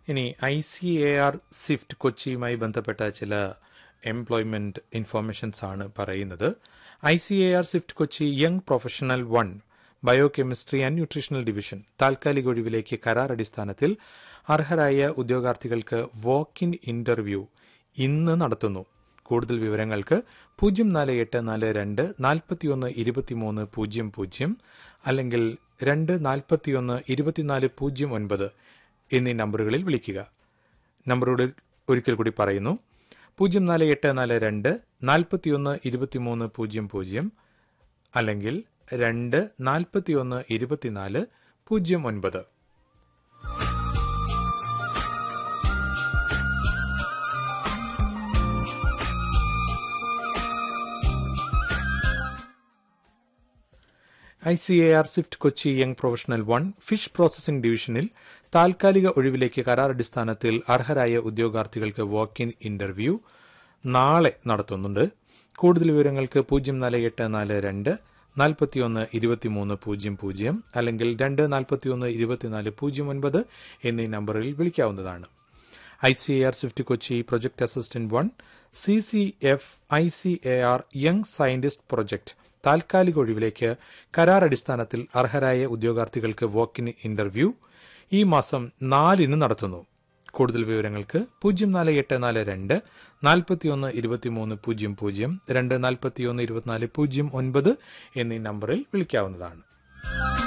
ഇനി I C A R swift കൊച്ചിയുമായി ബന്ധപ്പെട്ട ചില എംപ്ലോയ്മെന്റ് ഇൻഫോർമേഷൻസ് ആണ് പറയുന്നത് I C A R swift Kochi young professional one biochemistry and nutritional division താൽക്കാലിക ഒഴിവിലേക്ക് കരാർ അടിസ്ഥാനത്തിൽ അർഹരായ ഉദ്യോഗാർത്ഥികൾക്ക് വാക്ക് ഇൻ ഇന്റർവ്യൂ ഇന്ന് നടത്തുന്നു കൂടുതൽ വിവരങ്ങൾക്ക് പൂജ്യം നാല് എട്ട് നാല് രണ്ട് നാൽപ്പത്തിയൊന്ന് ഇരുപത്തിമൂന്ന് പൂജ്യം പൂജ്യം അല്ലെങ്കിൽ രണ്ട് നാൽപ്പത്തിയൊന്ന് ഇരുപത്തിനാല് പൂജ്യം ഒൻപത് എന്നീ നമ്പറുകളിൽ വിളിക്കുക നമ്പറോട് ഒരിക്കൽ കൂടി പറയുന്നു പൂജ്യം നാല് എട്ട് നാല് രണ്ട് നാൽപ്പത്തിയൊന്ന് ഇരുപത്തിമൂന്ന് പൂജ്യം പൂജ്യം അല്ലെങ്കിൽ രണ്ട് നാൽപ്പത്തിയൊന്ന് ഇരുപത്തിനാല് പൂജ്യം ഒൻപത് I C A R swift Kochi young professional one fish processing ഡിവിഷനിൽ താൽക്കാലിക ഒഴിവിലേക്ക് കരാർ അടിസ്ഥാനത്തിൽ അർഹരായ ഉദ്യോഗാർത്ഥികൾക്ക് വാക്ക് ഇൻ ഇന്റർവ്യൂ നാളെ നടത്തുന്നുണ്ട് കൂടുതൽ വിവരങ്ങൾക്ക് പൂജ്യം നാല് എട്ട് നാല് രണ്ട് നാൽപ്പത്തിയൊന്ന് ഇരുപത്തിമൂന്ന് പൂജ്യം പൂജ്യം അല്ലെങ്കിൽ രണ്ട് നാൽപ്പത്തിയൊന്ന് ഇരുപത്തിനാല് പൂജ്യം ഒൻപത് എന്നീ നമ്പറിൽ വിളിക്കാവുന്നതാണ് I C A R swift Kochi project assistant one C C F I C A R young scientist project താൽക്കാലിക ഒഴിവിലേക്ക് കരാർ അടിസ്ഥാനത്തിൽ അർഹരായ ഉദ്യോഗാർത്ഥികൾക്ക് വാക്കിൻ ഇന്റർവ്യൂ ഈ മാസം നാലിന് നടത്തുന്നു കൂടുതൽ വിവരങ്ങൾക്ക് പൂജ്യം നാല് എട്ട് നാല് രണ്ട് നാൽപ്പത്തിയൊന്ന് ഇരുപത്തിമൂന്ന് പൂജ്യം പൂജ്യം രണ്ട് നാൽപ്പത്തിയൊന്ന് ഇരുപത്തിനാല് പൂജ്യം ഒൻപത് എന്നീ നമ്പറിൽ വിളിക്കാവുന്നതാണ്